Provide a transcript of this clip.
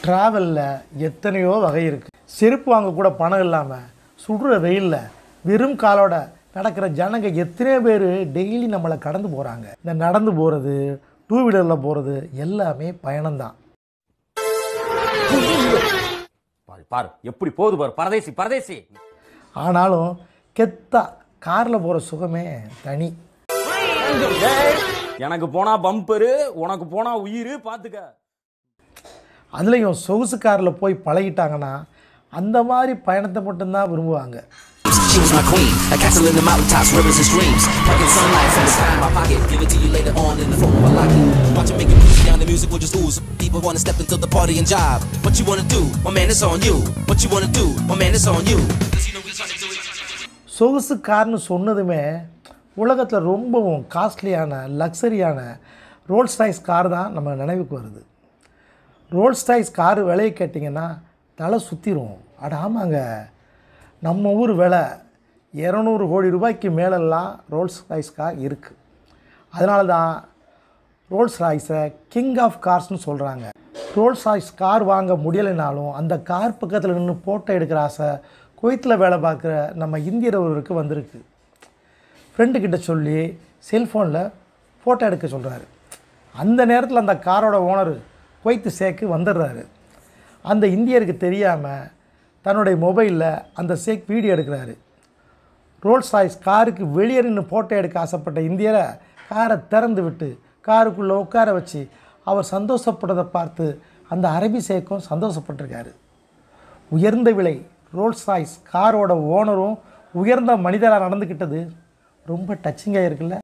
ட்ராவலில் எத்தனையோ வகை இருக்குது செருப்பு வாங்க கூட பணம் இல்லாமல் சுடுற வெயிலில் வெறும் காலோட நடக்கிற ஜனங்க எத்தனையோ பேர் டெய்லி நம்மளை கடந்து போகிறாங்க இந்த நடந்து போகிறது டூ வீலரில் போகிறது எல்லாமே பயணம்தான் பாரு பாரு எப்படி போகுது பாரு பரதேசி பரதேசி ஆனாலும் கெத்தா காரில் போகிற சுகமே தனி எனக்கு போனா பம்பரு உனக்கு போனா உயிர் பாத்துக்க அதுலேயும் சொகுசு காரில் போய் பழகிட்டாங்கன்னா அந்த மாதிரி பயணத்தை மட்டும்தான் விரும்புவாங்க She was my queen, a castle in the mountaintops, rivers and streams. Plucking sunlight from the sky in my pocket, give it to you later on in the form of a locket. Watch it make it music down, the music will just ooze. People wanna step into the party and jive. What you wanna do? My man, it's on you. What you wanna do? My man, it's on you. 'Cause you know we tryna do it. சொகுசு கார்னு சொன்னதுமே உலகத்தில் ரொம்பவும் காஸ்ட்லியான லக்ஸரியான Rolls Royce car தான் நம்ம நினைவுக்கு வருது Rolls Royce car விலையை கேட்டிங்கன்னா தலை சுற்றிரும் அட ஆமாங்க நம்ம ஊர் விலை இரநூறு கோடி ரூபாய்க்கு மேலெல்லாம் ரோல்ஸ் ராய்ஸ் கார் இருக்குது அதனால தான் ரோல்ஸ் ராய்ஸை கிங் ஆஃப் கார்ஸ்னு சொல்கிறாங்க ரோல்ஸ் ராய்ஸ் கார் வாங்க முடியலைனாலும் அந்த கார் பக்கத்தில் நின்று ஃபோட்டோ எடுக்கிற ஆசை குவைத்தில் வேலை பார்க்குற நம்ம இந்தியர் ஒருவருக்கு வந்திருக்கு ஃப்ரெண்டுக்கிட்ட சொல்லி செல்ஃபோனில் ஃபோட்டோ எடுக்க சொல்கிறாரு அந்த நேரத்தில் அந்த காரோட ஓனர் குவைத்து சேக்கு வந்துடுறாரு அந்த இந்தியருக்கு தெரியாமல் தன்னுடைய மொபைலில் அந்த சேக் வீடியோ எடுக்கிறாரு ரோல்ஸ் ராய்ஸ் காருக்கு வெளியே நின்று ஃபோட்டோ எடுக்க ஆசைப்பட்ட இந்தியரை காரை திறந்து விட்டு காருக்குள்ளே உட்கார வச்சு அவர் சந்தோஷப்படுறதை பார்த்து அந்த அரபி சேக்கும் சந்தோஷப்பட்டிருக்காரு உயர்ந்த விலை ரோல்ஸ் ராய்ஸ் காரோட ஓனரும் உயர்ந்த மனிதராக நடந்துக்கிட்டது ரொம்ப டச்சிங்காக இருக்குல்ல